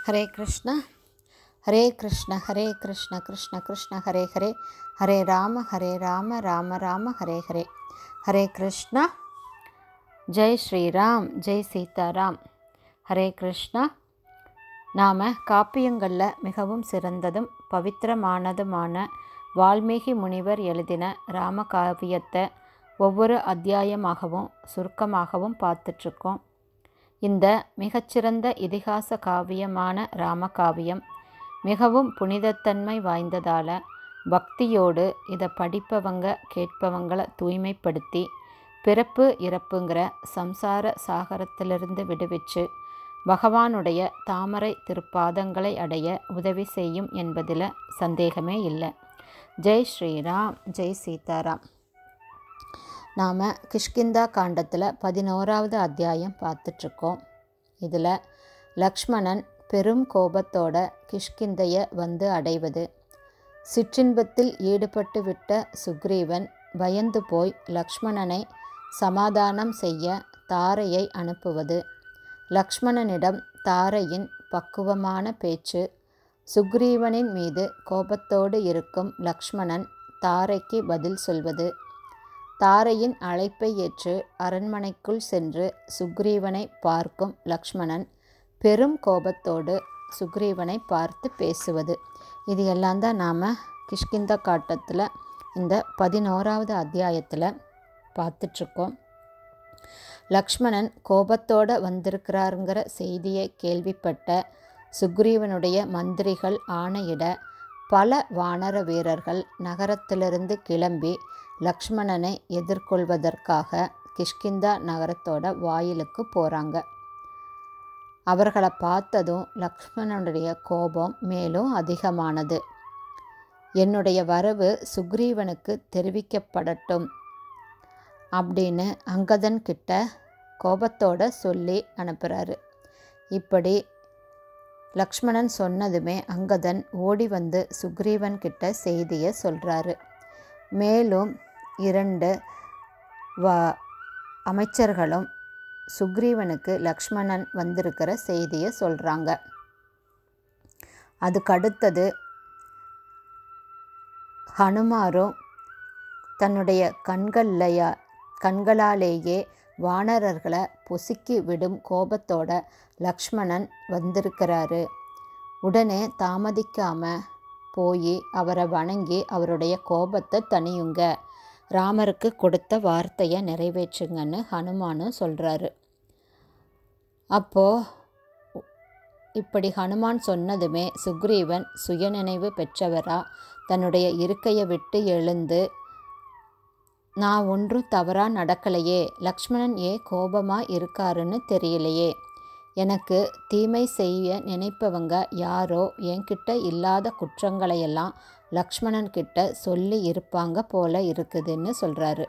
ஹரே கிருஷ்ணா ஹரே கிருஷ்ண ஹரே கிருஷ்ண கிருஷ்ண கிருஷ்ண ஹரே ஹரே ஹரே ராம ஹரே ராம ராம ராம ஹரே ஹரே ஹரே கிருஷ்ணா ஜெய் ஸ்ரீராம் ஜெய் சீதாராம் ஹரே கிருஷ்ணா நாம் காப்பியங்களில் மிகவும் சிறந்ததும் பவித்திரமானதுமான வால்மீகி முனிவர் எழுதின ராமகாவியத்தை ஒவ்வொரு அத்தியாயமாகவும் சுருக்கமாகவும் பார்த்துட்ருக்கோம் இந்த மிகச்சிறந்த இதிகாச காவியமான ராமகாவியம் மிகவும் புனிதத்தன்மை வாய்ந்ததால் பக்தியோடு இதை படிப்பவங்க கேட்பவங்களை தூய்மைப்படுத்தி பிறப்பு இறப்புங்கிற சம்சார சாகரத்திலிருந்து விடுவிச்சு பகவானுடைய தாமரை திருப்பாதங்களை அடைய உதவி செய்யும் என்பதில் சந்தேகமே இல்லை ஜெய் ஸ்ரீராம் ஜெய் சீதாராம் நாம் கிஷ்கிந்தா காண்டத்தில் பதினோராவது அத்தியாயம் பார்த்துட்ருக்கோம் இதில் லக்ஷ்மணன் பெரும் கோபத்தோட கிஷ்கிந்தைய வந்து அடைவது சிற்றின்பத்தில் ஈடுபட்டு விட்ட சுக்ரீவன் பயந்து போய் லக்ஷ்மணனை சமாதானம் செய்ய தாரையை அனுப்புவது லக்ஷ்மணனிடம் தாரையின் பக்குவமான பேச்சு சுக்ரீவனின் மீது கோபத்தோடு இருக்கும் லக்ஷ்மணன் தாரைக்கு பதில் சொல்வது தாரையின் அழைப்பை ஏற்று அரண்மனைக்குள் சென்று சுக்ரீவனை பார்க்கும் லக்ஷ்மணன் பெரும் கோபத்தோடு சுக்ரீவனை பார்த்து பேசுவது இது எல்லாம் தான் நாம் கிஷ்கிந்த காட்டத்தில் இந்த பதினோராவது அத்தியாயத்தில் பார்த்துட்ருக்கோம் லக்ஷ்மணன் கோபத்தோடு வந்திருக்கிறாருங்கிற செய்தியை கேள்விப்பட்ட சுக்ரீவனுடைய மந்திரிகள் ஆணையிட பல வானர வீரர்கள் நகரத்திலிருந்து கிளம்பி லக்ஷ்மணனை எதிர்கொள்வதற்காக கிஷ்கிந்தா நகரத்தோட வாயிலுக்கு போகிறாங்க அவர்களை பார்த்ததும் லக்ஷ்மணனுடைய கோபம் மேலும் அதிகமானது என்னுடைய வரவு சுக்ரீவனுக்கு தெரிவிக்கப்படட்டும் அப்படின்னு அங்கதன் கிட்ட கோபத்தோட சொல்லி அனுப்புகிறாரு இப்படி லக்ஷ்மணன் சொன்னதுமே அங்கதன் ஓடி வந்து சுக்ரீவன் கிட்ட செய்தியை சொல்கிறாரு மேலும் இரண்டு வ அமைச்சர்களும் சுக்ரீவனுக்கு லக்ஷ்மணன் வந்திருக்கிற செய்தியை சொல்கிறாங்க அதுக்கடுத்தது ஹனுமாரும் தன்னுடைய கண்கள்லையா கண்களாலேயே வானரர்களை பொசுக்கி விடும் கோபத்தோட லக்ஷ்மணன் வந்திருக்கிறாரு உடனே தாமதிக்காம போய் அவரை வணங்கி அவருடைய கோபத்தை தனியுங்க ராமருக்கு கொடுத்த வார்த்தையை நிறைவேற்றுங்கன்னு ஹனுமானும் சொல்கிறாரு அப்போது இப்படி ஹனுமான் சொன்னதுமே சுக்ரீவன் சுயநினைவு பெற்றவரா தன்னுடைய இருக்கையை விட்டு எழுந்து நான் ஒன்றும் தவறாக நடக்கலையே லக்ஷ்மணன் ஏன் கோபமாக இருக்காருன்னு தெரியலையே எனக்கு தீமை செய்ய நினைப்பவங்க யாரோ என்கிட்ட இல்லாத குற்றங்களையெல்லாம் லக்ஷ்மணன் கிட்ட சொல்லி இருப்பாங்க போல இருக்குதுன்னு சொல்கிறாரு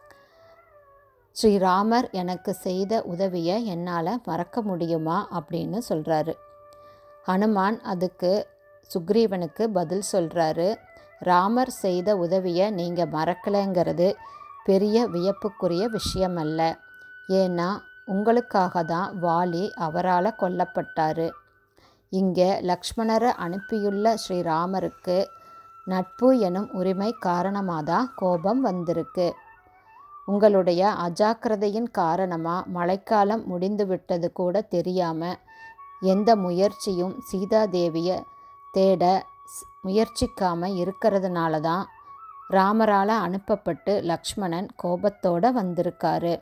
ஸ்ரீராமர் எனக்கு செய்த உதவியை என்னால் மறக்க முடியுமா அப்படின்னு சொல்கிறாரு ஹனுமான் அதுக்கு சுக்ரீவனுக்கு பதில் சொல்கிறாரு ராமர் செய்த உதவியை நீங்கள் மறக்கலைங்கிறது பெரிய வியப்புக்குரிய விஷயம் அல்ல ஏன்னா உங்களுக்காக தான் வாலி அவரால் கொல்லப்பட்டார் இங்கே லக்ஷ்மணரை அனுப்பியுள்ள ஸ்ரீராமருக்கு நட்பு எனும் உரிமை காரணமாக தான் கோபம் வந்திருக்கு உங்களுடைய அஜாக்கிரதையின் காரணமாக மழைக்காலம் முடிந்து விட்டது கூட தெரியாமல் எந்த முயற்சியும் சீதாதேவியை தேட முயற்சிக்காமல் இருக்கிறதுனால தான் ராமரால் அனுப்பப்பட்டு லக்ஷ்மணன் கோபத்தோடு வந்திருக்காரு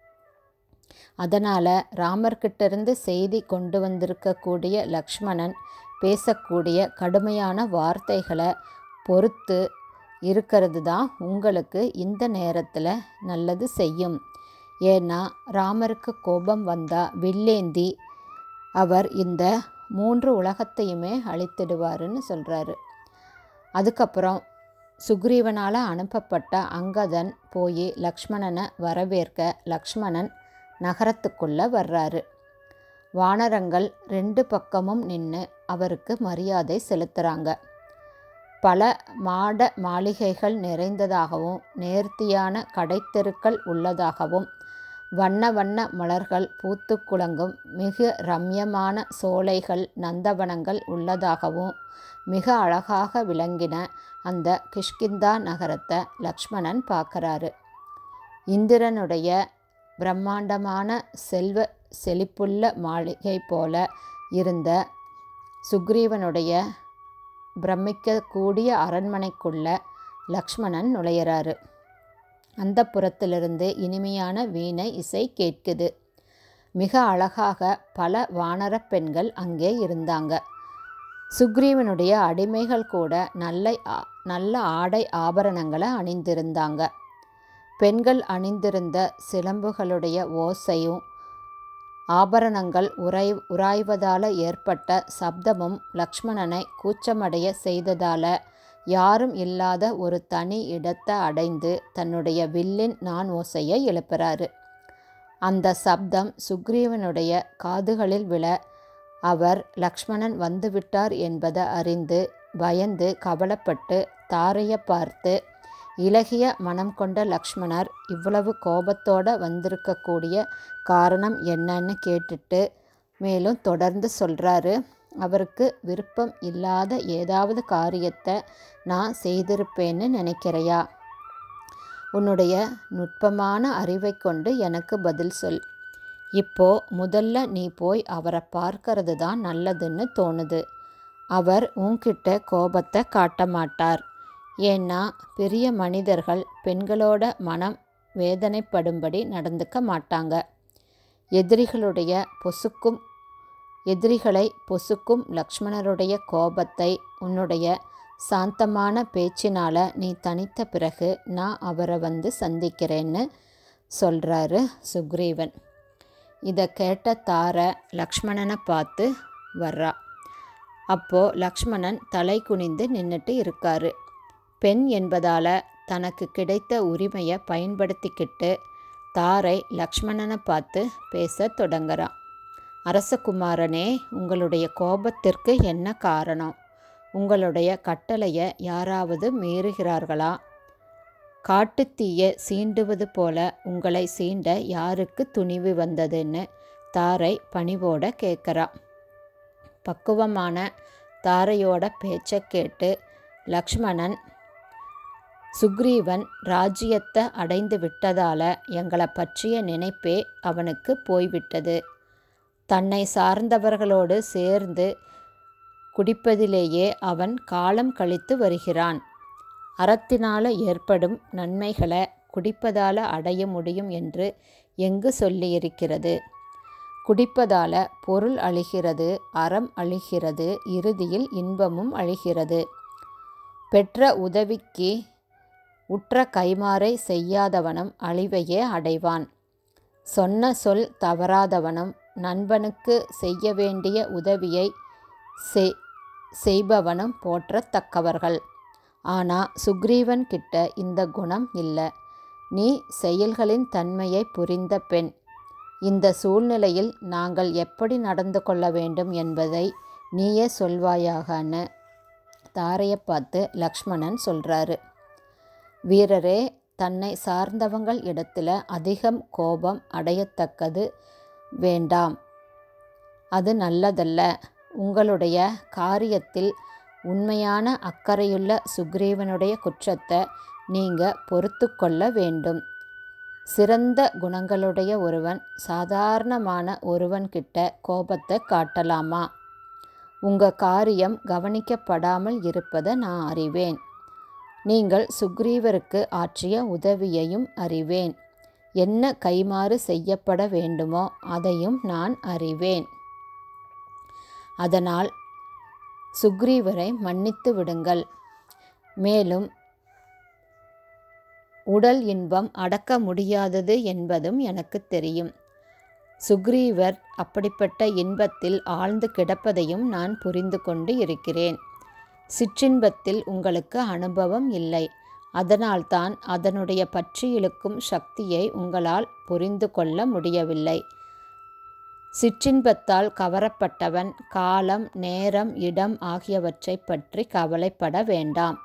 அதனால் ராமர்கிட்டருந்து செய்தி கொண்டு வந்திருக்கக்கூடிய லக்ஷ்மணன் பேசக்கூடிய கடுமையான வார்த்தைகளை பொறுத்து இருக்கிறது தான் உங்களுக்கு இந்த நேரத்தில் நல்லது செய்யும் ஏன்னா ராமருக்கு கோபம் வந்தால் வில்லேந்தி அவர் இந்த மூன்று உலகத்தையுமே அழித்திடுவாருன்னு சொல்கிறாரு அதுக்கப்புறம் சுக்ரீவனால் அனுப்பப்பட்ட அங்கதன் போய் லக்ஷ்மணனை வரவேற்க லக்ஷ்மணன் நகரத்துக்குள்ளே வர்றாரு வானரங்கள் ரெண்டு பக்கமும் நின்று அவருக்கு மரியாதை செலுத்துகிறாங்க பல மாட மாளிகைகள் நிறைந்ததாகவும் நேர்த்தியான கடைத்தெருக்கள் உள்ளதாகவும் வண்ண வண்ண மலர்கள் பூத்து குலங்கும் மிக ரம்யமான சோலைகள் நந்தவனங்கள் உள்ளதாகவும் மிக அழகாக விளங்கின அந்த கிஷ்கிந்தா நகரத்தை லக்ஷ்மணன் பார்க்குறாரு இந்திரனுடைய பிரம்மாண்டமான செல்வ செழிப்புள்ள மாளிகை போல இருந்த சுக்ரீவனுடைய பிரமிக்கக்கூடிய அரண்மனைக்குள்ள லக்ஷ்மணன் நுழையிறாரு அந்த புறத்திலிருந்து இனிமையான வீணை இசை கேட்குது மிக அழகாக பல வானரப் பெண்கள் அங்கே இருந்தாங்க சுக்ரீவனுடைய அடிமைகள் கூட நல்ல நல்ல ஆடை ஆபரணங்களை அணிந்திருந்தாங்க பெண்கள் அணிந்திருந்த சிலம்புகளுடைய ஓசையும் ஆபரணங்கள் உராய் உராய்வதால் ஏற்பட்ட சப்தமும் லக்ஷ்மணனை கூச்சமடைய செய்ததால் யாரும் இல்லாத ஒரு தனி இடத்தை அடைந்து தன்னுடைய வில்லின் நான் ஓசையை எழுப்புறாரு அந்த சப்தம் சுக்ரீவனுடைய காதுகளில் விழ அவர் லக்ஷ்மணன் வந்துவிட்டார் என்பதை அறிந்து பயந்து கவலைப்பட்டு தாரையை பார்த்து இலகிய மனம் கொண்ட லக்ஷ்மணர் இவ்வளவு கோபத்தோடு வந்திருக்கக்கூடிய காரணம் என்னன்னு கேட்டுட்டு மேலும் தொடர்ந்து சொல்கிறாரு அவருக்கு விருப்பம் இல்லாத ஏதாவது காரியத்தை நான் செய்திருப்பேன்னு நினைக்கிறையா உன்னுடைய நுட்பமான அறிவை கொண்டு எனக்கு பதில் சொல் இப்போ முதல்ல நீ போய் அவரை பார்க்கறது தான் நல்லதுன்னு தோணுது அவர் உன்கிட்ட கோபத்தை காட்ட மாட்டார் ஏன்னா பெரிய மனிதர்கள் பெண்களோட மனம் வேதனைப்படும்படி நடந்துக்க மாட்டாங்க எதிரிகளுடைய பொசுக்கும் எதிரிகளை பொசுக்கும் லக்ஷ்மணருடைய கோபத்தை உன்னுடைய சாந்தமான பேச்சினால் நீ தனித்த பிறகு நான் அவரை வந்து சந்திக்கிறேன்னு சொல்கிறாரு சுக்ரீவன் இதை கேட்ட தார லக்ஷ்மணனை பார்த்து வர்றா அப்போது லக்ஷ்மணன் தலை குனிந்து நின்றுட்டு இருக்காரு பெண் என்பதால் தனக்கு கிடைத்த உரிமையை பயன்படுத்திக்கிட்டு தாரை லக்ஷ்மணனை பார்த்து பேச தொடங்குறான் அரசகுமாரனே உங்களுடைய கோபத்திற்கு என்ன காரணம் உங்களுடைய கட்டளையை யாராவது மீறுகிறார்களா காட்டுத்தீயை சீண்டுவது போல உங்களை சீண்ட யாருக்கு துணிவு வந்ததுன்னு தாரை பணிவோட கேட்குறா பக்குவமான தாரையோட பேச்சை கேட்டு லக்ஷ்மணன் சுக்ரீவன் ராஜ்யத்தை அடைந்து விட்டதால எங்களை பற்றிய நினைப்பே அவனுக்கு போய்விட்டது தன்னை சார்ந்தவர்களோடு சேர்ந்து குடிப்பதிலேயே அவன் காலம் கழித்து வருகிறான் அறத்தினால் ஏற்படும் நன்மைகளை குடிப்பதால் அடைய முடியும் என்று எங்கு சொல்லியிருக்கிறது குடிப்பதால் பொருள் அழிகிறது அறம் அழிகிறது இறுதியில் இன்பமும் அழிகிறது பெற்ற உதவிக்கு உற்ற கைமாறை செய்யாதவனும் அழிவையே அடைவான் சொன்ன சொல் தவறாதவனும் நண்பனுக்கு செய்ய வேண்டிய உதவியை செய் செய்பவனும் போற்றத்தக்கவர்கள் ஆனால் சுக்ரீவன் கிட்ட இந்த குணம் இல்லை நீ செயல்களின் தன்மையை புரிந்த பெண் இந்த சூழ்நிலையில் நாங்கள் எப்படி நடந்து கொள்ள வேண்டும் என்பதை நீயே சொல்வாயாகன்னு தாரையை பார்த்து லக்ஷ்மணன் சொல்கிறாரு வீரரே தன்னை சார்ந்தவங்கள் இடத்துல அதிகம் கோபம் அடையத்தக்கது வேண்டாம் அது நல்லதல்ல உங்களுடைய காரியத்தில் உண்மையான அக்கறையுள்ள சுக்ரீவனுடைய குற்றத்தை நீங்கள் பொறுத்து கொள்ள வேண்டும் சிறந்த குணங்களுடைய ஒருவன் சாதாரணமான ஒருவன்கிட்ட கோபத்தை காட்டலாமா உங்கள் காரியம் கவனிக்கப்படாமல் இருப்பதை நான் அறிவேன் நீங்கள் சுக்ரீவருக்கு ஆற்றிய உதவியையும் அறிவேன் என்ன கைமாறு செய்யப்பட வேண்டுமோ அதையும் நான் அறிவேன் அதனால் சுக்ரீவரை மன்னித்து விடுங்கள் மேலும் உடல் இன்பம் அடக்க முடியாதது என்பதும் எனக்கு தெரியும் சுக்ரீவர் அப்படிப்பட்ட இன்பத்தில் ஆழ்ந்து கிடப்பதையும் நான் புரிந்து கொண்டு இருக்கிறேன் சிற்றின்பத்தில் உங்களுக்கு அனுபவம் இல்லை அதனால்தான் அதனுடைய பற்றி இழுக்கும் சக்தியை உங்களால் புரிந்து கொள்ள முடியவில்லை சிற்றின்பத்தால் கவரப்பட்டவன் காலம் நேரம் இடம் ஆகியவற்றை பற்றி கவலைப்பட வேண்டாம்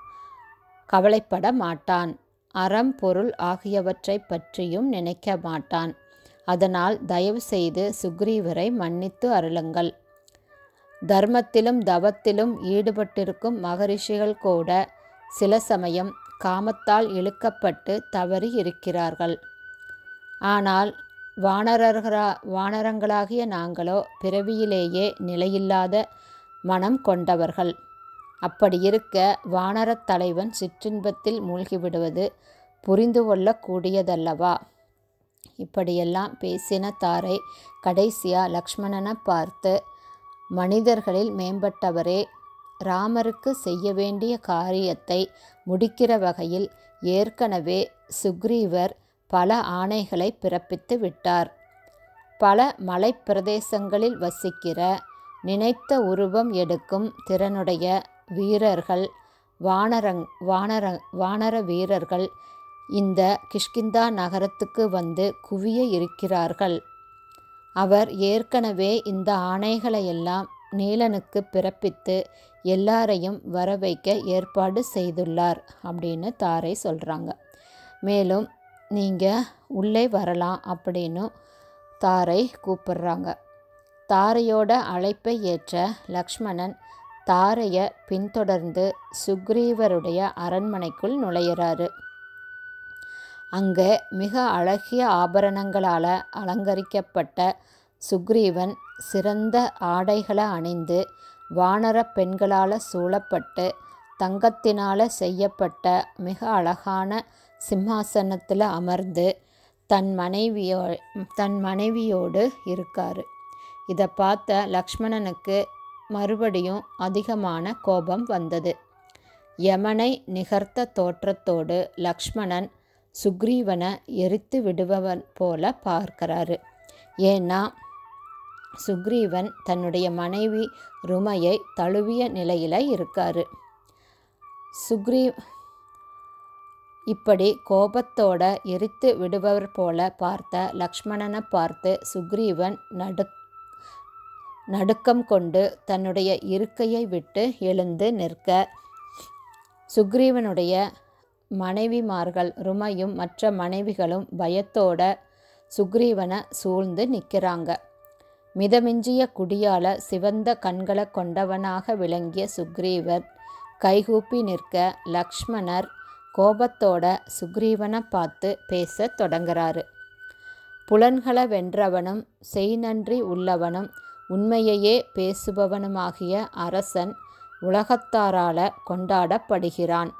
கவலைப்பட மாட்டான் அறம் பொருள் ஆகியவற்றை பற்றியும் நினைக்க மாட்டான் அதனால் தயவு செய்து சுக்ரீவரை மன்னித்து அருளுங்கள் தர்மத்திலும் தவத்திலும் ஈடுபட்டிருக்கும் மகரிஷிகள் கூட சில சமயம் காமத்தால் இழுக்கப்பட்டு தவறி இருக்கிறார்கள் ஆனால் வானரர்களா வானரங்களாகிய நாங்களோ பிறவியிலேயே நிலையில்லாத மனம் கொண்டவர்கள் அப்படி இருக்க வானரத் தலைவன் சிற்றின்பத்தில் மூழ்கிவிடுவது புரிந்து கொள்ளக்கூடியதல்லவா இப்படியெல்லாம் பேசின தாரை கடைசியா லக்ஷ்மணனை பார்த்து மனிதர்களில் மேம்பட்டவரே ராமருக்கு செய்ய வேண்டிய காரியத்தை முடிக்கிற வகையில் ஏற்கனவே சுக்ரீவர் பல ஆணைகளை பிறப்பித்து விட்டார் பல மலைப்பிரதேசங்களில் வசிக்கிற நினைத்த உருவம் எடுக்கும் திறனுடைய வீரர்கள் வானரங் வானர வானர வீரர்கள் இந்த கிஷ்கிந்தா நகரத்துக்கு வந்து குவிய இருக்கிறார்கள் அவர் ஏற்கனவே இந்த ஆணைகளையெல்லாம் நீலனுக்கு பிறப்பித்து எல்லாரையும் வர வைக்க ஏற்பாடு செய்துள்ளார் அப்படின்னு தாரை சொல்கிறாங்க மேலும் நீங்கள் உள்ளே வரலாம் அப்படின்னு தாரை கூப்பிடுறாங்க தாரையோட அழைப்பை ஏற்ற லக்ஷ்மணன் தாரையை பின்தொடர்ந்து சுக்ரீவருடைய அரண்மனைக்குள் நுழையிறாரு அங்கே மிக அழகிய ஆபரணங்களால் அலங்கரிக்கப்பட்ட சுக்ரீவன் சிறந்த ஆடைகளை அணிந்து வானர பெண்களால் சூழப்பட்டு தங்கத்தினால் செய்யப்பட்ட மிக அழகான சிம்மாசனத்தில் அமர்ந்து தன் மனைவியோ தன் மனைவியோடு இருக்கார் இதை பார்த்த லக்ஷ்மணனுக்கு மறுபடியும் அதிகமான கோபம் வந்தது யமனை நிகர்த்த தோற்றத்தோடு லக்ஷ்மணன் சுக்ரீவனை எரித்து விடுபவன் போல பார்க்கிறாரு ஏன்னா சுக்ரீவன் தன்னுடைய மனைவி ருமையை தழுவிய நிலையில் இருக்காரு சுக்ரீ இப்படி கோபத்தோட எரித்து விடுபவர் போல பார்த்த லக்ஷ்மணனை பார்த்து சுக்ரீவன் நடு நடுக்கம் கொண்டு தன்னுடைய இருக்கையை விட்டு எழுந்து நிற்க சுக்ரீவனுடைய மனைவிமார்கள் ருமையும் மற்ற மனைவிகளும் பயத்தோட சுக்ரீவனை சூழ்ந்து நிற்கிறாங்க மிதமிஞ்சிய குடியால சிவந்த கண்களை கொண்டவனாக விளங்கிய சுக்ரீவர் கைகூப்பி நிற்க லக்ஷ்மணர் கோபத்தோட சுக்ரீவனை பார்த்து பேச தொடங்குறாரு புலன்களை வென்றவனும் செய் நன்றி உள்ளவனும் உண்மையையே பேசுபவனுமாகிய அரசன் உலகத்தாரால கொண்டாடப்படுகிறான்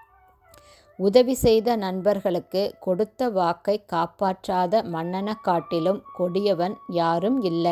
உதவி செய்த நண்பர்களுக்கு கொடுத்த வாக்கை காப்பாற்றாத மன்னனை காட்டிலும் கொடியவன் யாரும் இல்லை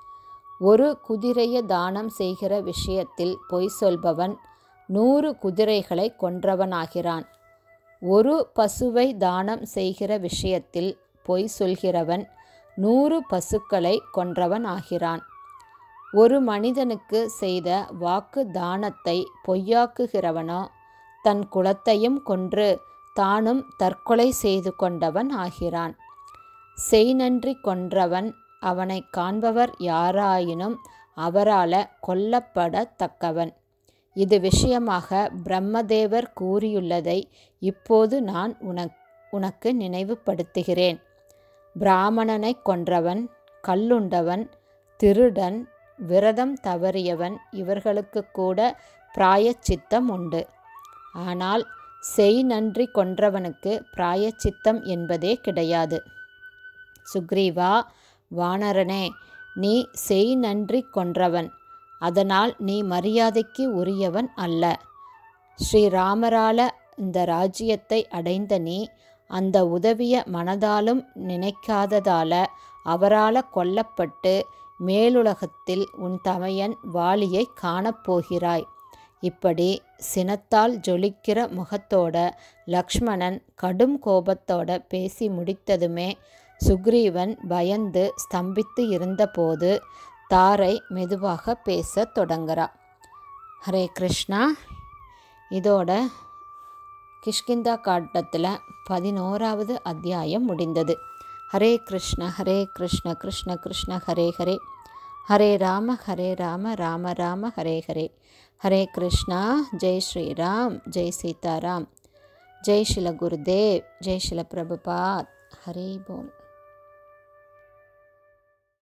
ஒரு குதிரையை தானம் செய்கிற விஷயத்தில் பொய் சொல்பவன் நூறு குதிரைகளை கொன்றவனாகிறான் ஒரு பசுவை தானம் செய்கிற விஷயத்தில் பொய் சொல்கிறவன் நூறு பசுக்களை கொன்றவன் ஆகிறான் ஒரு மனிதனுக்கு செய்த வாக்கு தானத்தை பொய்யாக்குகிறவனோ தன் குலத்தையும் கொன்று தானும் தற்கொலை செய்து கொண்டவன் ஆகிறான் செய் நன்றி கொன்றவன் அவனை காண்பவர் யாராயினும் அவரால கொல்லப்படத்தக்கவன் இது விஷயமாக பிரம்மதேவர் கூறியுள்ளதை இப்போது நான் உனக் உனக்கு நினைவுபடுத்துகிறேன் பிராமணனை கொன்றவன் கல்லுண்டவன் திருடன் விரதம் தவறியவன் இவர்களுக்கு கூட பிராயச்சித்தம் உண்டு ஆனால் செய் நன்றி கொன்றவனுக்கு பிராயச்சித்தம் என்பதே கிடையாது சுக்ரீவா வானரனே நீ செய் நன்றி கொன்றவன் அதனால் நீ மரியாதைக்கு உரியவன் அல்ல ஸ்ரீராமரால இந்த ராஜ்யத்தை அடைந்த நீ அந்த உதவிய மனதாலும் நினைக்காததால அவரால் கொல்லப்பட்டு மேலுலகத்தில் உன் தமையன் வாலியை காணப்போகிறாய் இப்படி சினத்தால் ஜொலிக்கிற முகத்தோட லக்ஷ்மணன் கடும் கோபத்தோட பேசி முடித்ததுமே சுக்ரீவன் பயந்து ஸ்தம்பித்து இருந்தபோது தாரை மெதுவாக பேச தொடங்குறா ஹரே கிருஷ்ணா இதோட கிஷ்கிந்தா காட்டத்தில் பதினோராவது அத்தியாயம் முடிந்தது ஹரே கிருஷ்ண ஹரே கிருஷ்ண கிருஷ்ண கிருஷ்ண ஹரே ஹரே ஹரே ராம ஹரே ராம ராம ராம ஹரே ஹரே ஹரே கிருஷ்ணா ஜெய் ஸ்ரீராம் ஜெய் சீதாராம் ஜெய் ஸ்ரீல குருதேவ் ஜெய் ஸ்ரீல பிரபுபாத் ஹரே போல்